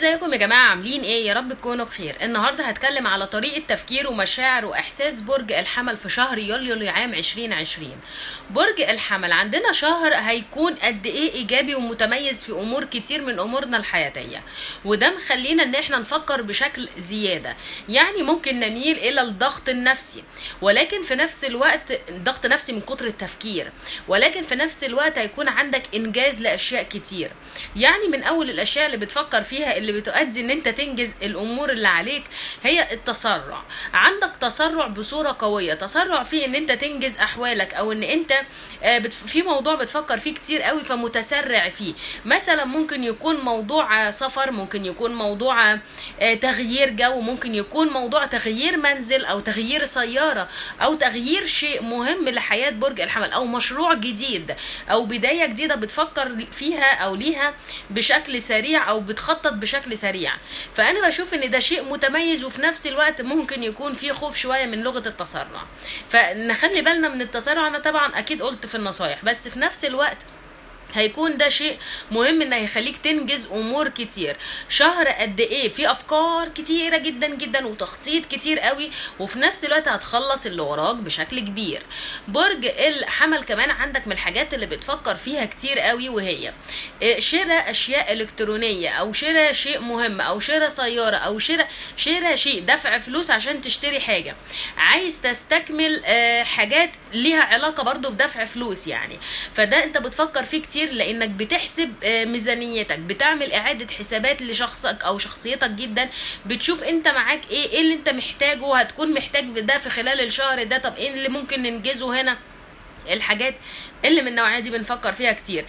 ازيكم يا جماعه عاملين ايه يا رب تكونوا بخير النهارده هتكلم على طريقه تفكير ومشاعر واحساس برج الحمل في شهر يوليو لعام 2020 برج الحمل عندنا شهر هيكون قد ايه ايجابي ومتميز في امور كتير من امورنا الحياتيه وده مخلينا ان احنا نفكر بشكل زياده يعني ممكن نميل الى الضغط النفسي ولكن في نفس الوقت ضغط نفسي من كتر التفكير ولكن في نفس الوقت هيكون عندك انجاز لاشياء كتير يعني من اول الاشياء اللي بتفكر فيها اللي بتؤدي ان انت تنجز الامور اللي عليك هي التسرع عندك تسرع بصوره قويه تسرع في ان انت تنجز احوالك او ان انت آه، بت- في موضوع بتفكر فيه كتير قوي فمتسرع فيه مثلا ممكن يكون موضوع آه، سفر ممكن يكون موضوع آه، تغيير جو ممكن يكون موضوع تغيير منزل او تغيير سياره او تغيير شيء مهم لحياه برج الحمل او مشروع جديد او بدايه جديده بتفكر فيها او ليها بشكل سريع او بتخطط بشكل سريع فانا بشوف ان ده شيء متميز وفي نفس الوقت ممكن يكون فيه خوف شويه من لغه التسرع فنخلي بالنا من التسرع انا طبعا اكيد قلت في النصايح بس في نفس الوقت هيكون ده شيء مهم ان هيخليك تنجز امور كتير شهر قد ايه في افكار كتيره جدا جدا وتخطيط كتير قوي وفي نفس الوقت هتخلص اللي وراك بشكل كبير برج الحمل كمان عندك من الحاجات اللي بتفكر فيها كتير قوي وهي إيه، شراء اشياء الكترونيه او شراء شيء مهم او شراء سياره او شراء شراء شيء دفع فلوس عشان تشتري حاجه عايز تستكمل آه، حاجات ليها علاقه برضو بدفع فلوس يعني فده انت بتفكر فيه كتير لانك بتحسب آه، ميزانيتك بتعمل اعاده حسابات لشخصك او شخصيتك جدا بتشوف انت معاك ايه ايه اللي انت محتاجه هتكون محتاج ده في خلال الشهر ده طب ايه اللي ممكن ننجزه هنا الحاجات اللي من النوعيه دي بنفكر فيها كتير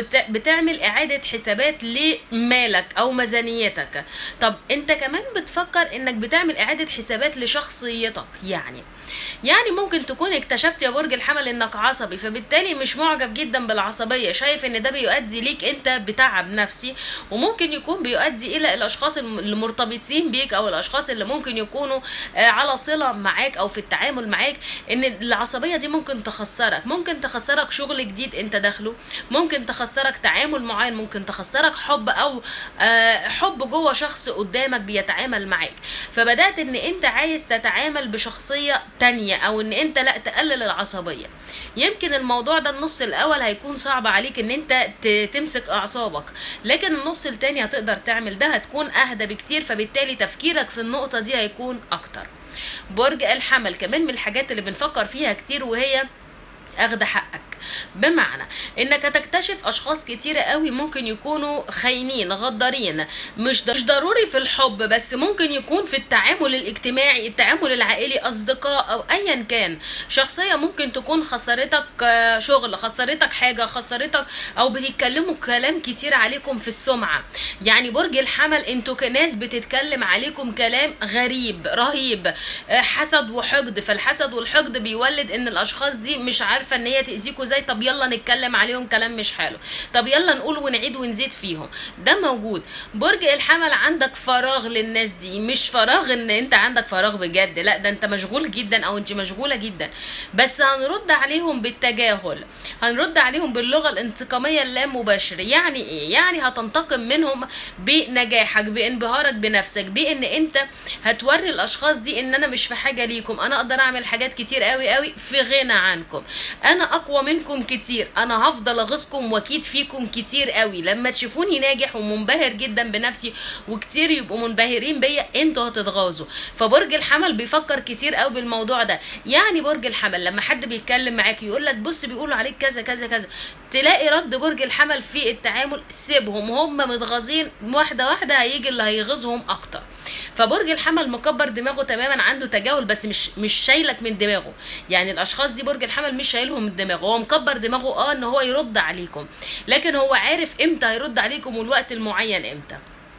فبتعمل اعاده حسابات لمالك او ميزانيتك طب انت كمان بتفكر انك بتعمل اعاده حسابات لشخصيتك يعني يعني ممكن تكون اكتشفت يا برج الحمل انك عصبي فبالتالي مش معجب جدا بالعصبيه شايف ان ده بيؤدي ليك انت بتعب نفسي وممكن يكون بيؤدي الى الاشخاص الم- المرتبطين بيك او الاشخاص اللي ممكن يكونوا آه، على صله معاك او في التعامل معاك ان العصبيه دي ممكن تخسرك ممكن تخسرك شغل جديد انت داخله ممكن تخسرك تعامل معين ممكن تخسرك حب او آه، حب جوه شخص قدامك بيتعامل معاك فبدات ان انت عايز تتعامل بشخصيه تانية او ان انت لا تقلل العصبيه يمكن الموضوع ده النص الاول هيكون صعب عليك ان انت ت- تمسك اعصابك لكن النص التاني هتقدر تعمل ده هتكون اهدى بكتير فبالتالي تفكيرك في النقطه دي هيكون اكتر برج الحمل كمان من الحاجات اللي بنفكر فيها كتير وهي اخد حقك بمعنى انك هتكتشف اشخاص كتيرة قوي ممكن يكونوا خاينين غدارين مش مش ضروري في الحب بس ممكن يكون في التعامل الاجتماعي التعامل العائلي اصدقاء او ايا كان شخصية ممكن تكون خسرتك آه، شغل خسرتك حاجة خسرتك او بتتكلموا كلام كتير عليكم في السمعة يعني برج الحمل انتوا كناس بتتكلم عليكم كلام غريب رهيب آه، حسد وحقد فالحسد والحقد بيولد ان الاشخاص دي مش عارفه ان هي تاذيكوا زي طب يلا نتكلم عليهم كلام مش حلو طب يلا نقول ونعيد ونزيد فيهم ده موجود برج الحمل عندك فراغ للناس دي مش فراغ ان انت عندك فراغ بجد لا ده انت مشغول جدا او انت مشغوله جدا بس هنرد عليهم بالتجاهل هنرد عليهم باللغه الانتقاميه اللامباشره يعني ايه يعني هتنتقم منهم بنجاحك بانبهارك بنفسك بان انت هتوري الاشخاص دي ان انا مش في حاجه ليكم انا اقدر اعمل حاجات كتير قوي قوي في غنى عنكم انا اقوى منكم كتير انا هفضل اغيظكم واكيد فيكم كتير قوي لما تشوفوني ناجح ومنبهر جدا بنفسي وكتير يبقوا منبهرين بيا انتوا هتتغاظوا فبرج الحمل بيفكر كتير قوي بالموضوع ده يعني برج الحمل لما حد بيتكلم معاك يقول لك بص بيقولوا عليك كذا كذا كذا تلاقي رد برج الحمل في التعامل سيبهم هم متغاظين واحده واحده هيجي اللي هيغيظهم اكتر فبرج الحمل مكبر دماغه تماما عنده تجاهل بس مش مش شايلك من دماغه يعني الاشخاص دي برج الحمل مش شايلهم من دماغه هو مكبر دماغه اه ان هو يرد عليكم لكن هو عارف امتى هيرد عليكم والوقت المعين امتى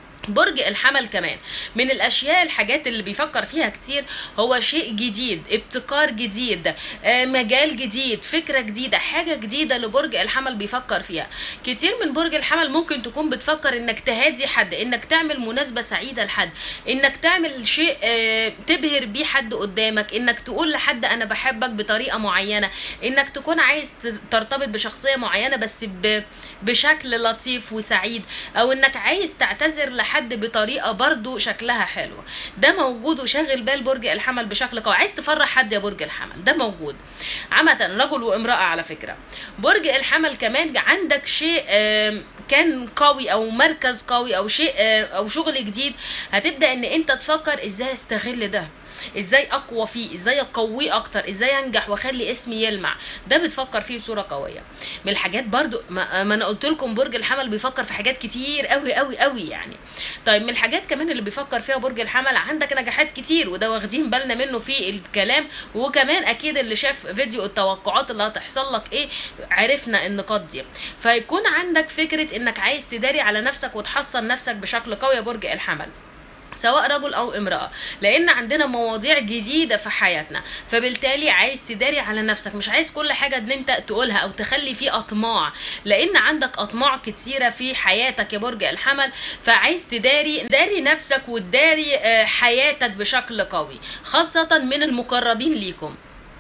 برج الحمل كمان من الاشياء الحاجات اللي بيفكر فيها كتير هو شيء جديد ابتكار جديد آه، مجال جديد فكره جديده حاجه جديده لبرج الحمل بيفكر فيها كتير من برج الحمل ممكن تكون بتفكر انك تهادي حد انك تعمل مناسبه سعيده لحد انك تعمل شيء آه، تبهر بيه حد قدامك انك تقول لحد انا بحبك بطريقه معينه انك تكون عايز ت- ترتبط بشخصيه معينه بس ب- بشكل لطيف وسعيد او انك عايز تعتذر لحد حد بطريقه برضو شكلها حلو ده موجود وشاغل بال برج الحمل بشكل قوي عايز تفرح حد يا برج الحمل ده موجود عامه رجل وامراه على فكره برج الحمل كمان عندك شيء آم، كان قوي او مركز قوي او شيء آه، او شغل جديد هتبدا ان انت تفكر ازاي استغل ده ازاي اقوى فيه ازاي اقويه اكتر ازاي انجح واخلي اسمي يلمع ده بتفكر فيه بصوره قويه من الحاجات برضو ما, ما انا قلت لكم برج الحمل بيفكر في حاجات كتير قوي قوي قوي يعني طيب من الحاجات كمان اللي بيفكر فيها برج الحمل عندك نجاحات كتير وده واخدين بالنا منه في الكلام وكمان اكيد اللي شاف فيديو التوقعات اللي هتحصل لك ايه عرفنا النقاط دي فيكون عندك فكره انك عايز تداري على نفسك وتحصن نفسك بشكل قوي يا برج الحمل سواء رجل او امراه لان عندنا مواضيع جديده في حياتنا فبالتالي عايز تداري على نفسك مش عايز كل حاجه ان انت تقولها او تخلي فيه اطماع لان عندك اطماع كتيره في حياتك يا برج الحمل فعايز تداري داري نفسك وتداري آه، حياتك بشكل قوي خاصه من المقربين ليكم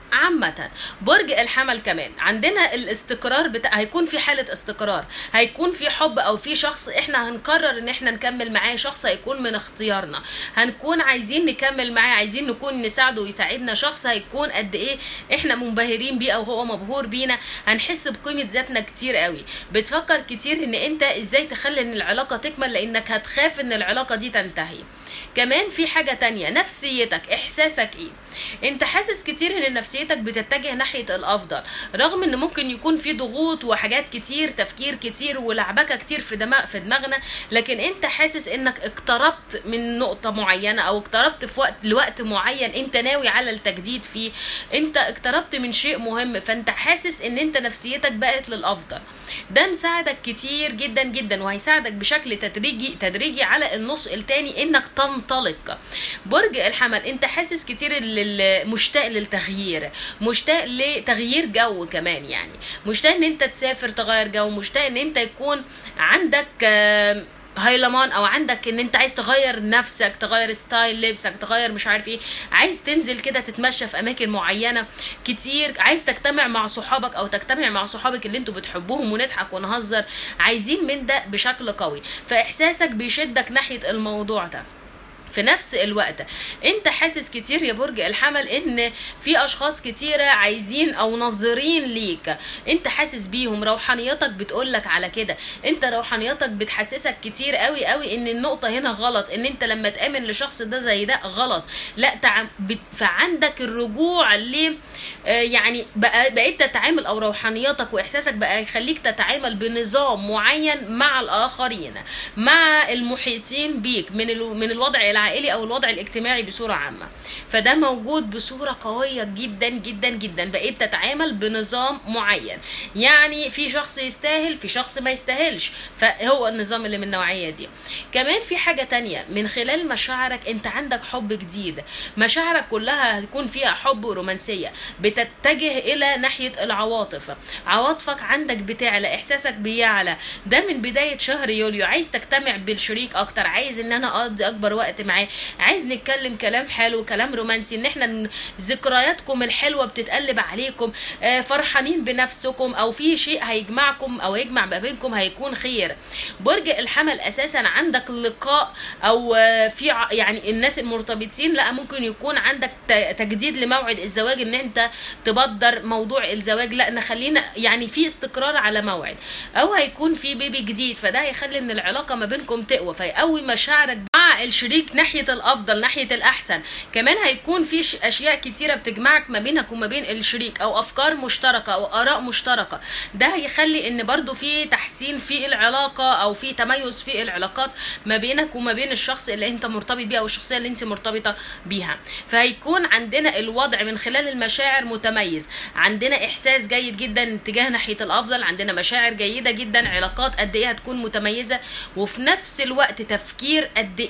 عامة برج الحمل كمان عندنا الاستقرار بتاع هيكون في حالة استقرار هيكون في حب او في شخص احنا هنقرر ان احنا نكمل معاه شخص هيكون من اختيارنا هنكون عايزين نكمل معاه عايزين نكون نساعده ويساعدنا شخص هيكون قد ايه احنا منبهرين بيه او هو مبهور بينا هنحس بقيمة ذاتنا كتير قوي بتفكر كتير ان انت ازاي تخلي ان العلاقة تكمل لانك هتخاف ان العلاقة دي تنتهي كمان في حاجة تانية نفسيتك احساسك ايه انت حاسس كتير ان نفسيتك بتتجه ناحية الافضل رغم ان ممكن يكون في ضغوط وحاجات كتير تفكير كتير ولعبكة كتير في دماغ في دماغنا لكن انت حاسس انك اقتربت من نقطة معينة او اقتربت في وقت لوقت معين انت ناوي على التجديد فيه انت اقتربت من شيء مهم فانت حاسس ان انت نفسيتك بقت للافضل ده مساعدك كتير جدا جدا وهيساعدك بشكل تدريجي تدريجي على النص التاني انك تنطلق برج الحمل انت حاسس كتير لل- مشتاق للتغيير مشتاق لتغيير جو كمان يعني مشتاق ان انت تسافر تغير جو مشتاق ان انت يكون عندك آم، هيلمان او عندك ان انت عايز تغير نفسك تغير ستايل لبسك تغير مش عارف ايه عايز تنزل كده تتمشى في اماكن معينه كتير عايز تجتمع مع صحابك او تجتمع مع صحابك اللي انتوا بتحبوهم ونضحك ونهزر عايزين من ده بشكل قوي فاحساسك بيشدك ناحيه الموضوع ده في نفس الوقت انت حاسس كتير يا برج الحمل ان في اشخاص كتيره عايزين او ناظرين ليك انت حاسس بيهم روحانيتك بتقولك على كده انت روحانيتك بتحسسك كتير قوي قوي ان النقطه هنا غلط ان انت لما تامن لشخص ده زي ده غلط لا تع... بت... فعندك الرجوع ل آه، يعني بقى بقيت تتعامل او روحانيتك واحساسك بقى يخليك تتعامل بنظام معين مع الاخرين مع المحيطين بيك من ال... من الوضع العائلي او الوضع الاجتماعي بصوره عامه فده موجود بصوره قويه جدا جدا جدا بقيت تتعامل بنظام معين يعني في شخص يستاهل في شخص ما يستاهلش فهو النظام اللي من النوعيه دي كمان في حاجه تانية من خلال مشاعرك انت عندك حب جديد مشاعرك كلها هتكون فيها حب ورومانسيه بتتجه الى ناحيه العواطف عواطفك عندك بتعلى احساسك بيعلى ده من بدايه شهر يوليو عايز تجتمع بالشريك اكتر عايز ان انا اقضي اكبر وقت معاه عايز نتكلم كلام حلو كلام رومانسي ان احنا ن- ذكرياتكم الحلوه بتتقلب عليكم آه، فرحانين بنفسكم او في شيء هيجمعكم او يجمع ما بينكم هيكون خير برج الحمل اساسا عندك لقاء او آه، في ع- يعني الناس المرتبطين لا ممكن يكون عندك ت- تجديد لموعد الزواج ان انت تبدر موضوع الزواج لا نخلينا يعني في استقرار على موعد او هيكون في بيبي جديد فده هيخلي ان العلاقه ما بينكم تقوى فيقوي مشاعرك مع الشريك ناحيه الافضل ناحيه الاحسن كمان هيكون في ش- اشياء كتيره بتجمعك ما بينك وما بين الشريك او افكار مشتركه او اراء مشتركه ده هيخلي ان برضو في تحسين في العلاقه او في تميز في العلاقات ما بينك وما بين الشخص اللي انت مرتبط بيه او الشخصيه اللي انت مرتبطه بيها فهيكون عندنا الوضع من خلال المشاعر متميز عندنا احساس جيد جدا اتجاه ناحيه الافضل عندنا مشاعر جيده جدا علاقات قد ايه هتكون متميزه وفي نفس الوقت تفكير قد ايه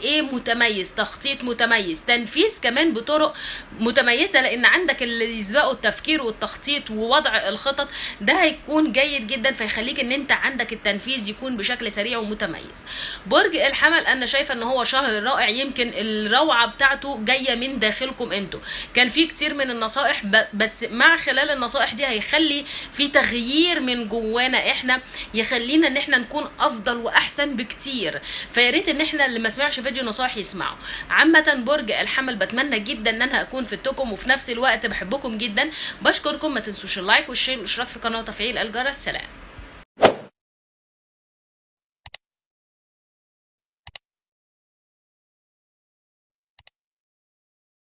ايه متميز تخطيط متميز تنفيذ كمان بطرق متميزه لان عندك اللي يسبقوا التفكير والتخطيط ووضع الخطط ده هيكون جيد جدا فيخليك ان انت عندك التنفيذ يكون بشكل سريع ومتميز برج الحمل انا شايفه ان هو شهر رائع يمكن الروعه بتاعته جايه من داخلكم انتوا كان في كتير من النصائح ب- بس مع خلال النصائح دي هيخلي في تغيير من جوانا احنا يخلينا ان احنا نكون افضل واحسن بكتير فيا ريت ان احنا اللي ما سمعش فيديو نصائح يسمعوا عامه برج الحمل بتمنى جدا ان انا اكون فدتكم وفي نفس الوقت بحبكم جدا بشكركم ما تنسوش اللايك والشير والاشتراك في القناه وتفعيل الجرس سلام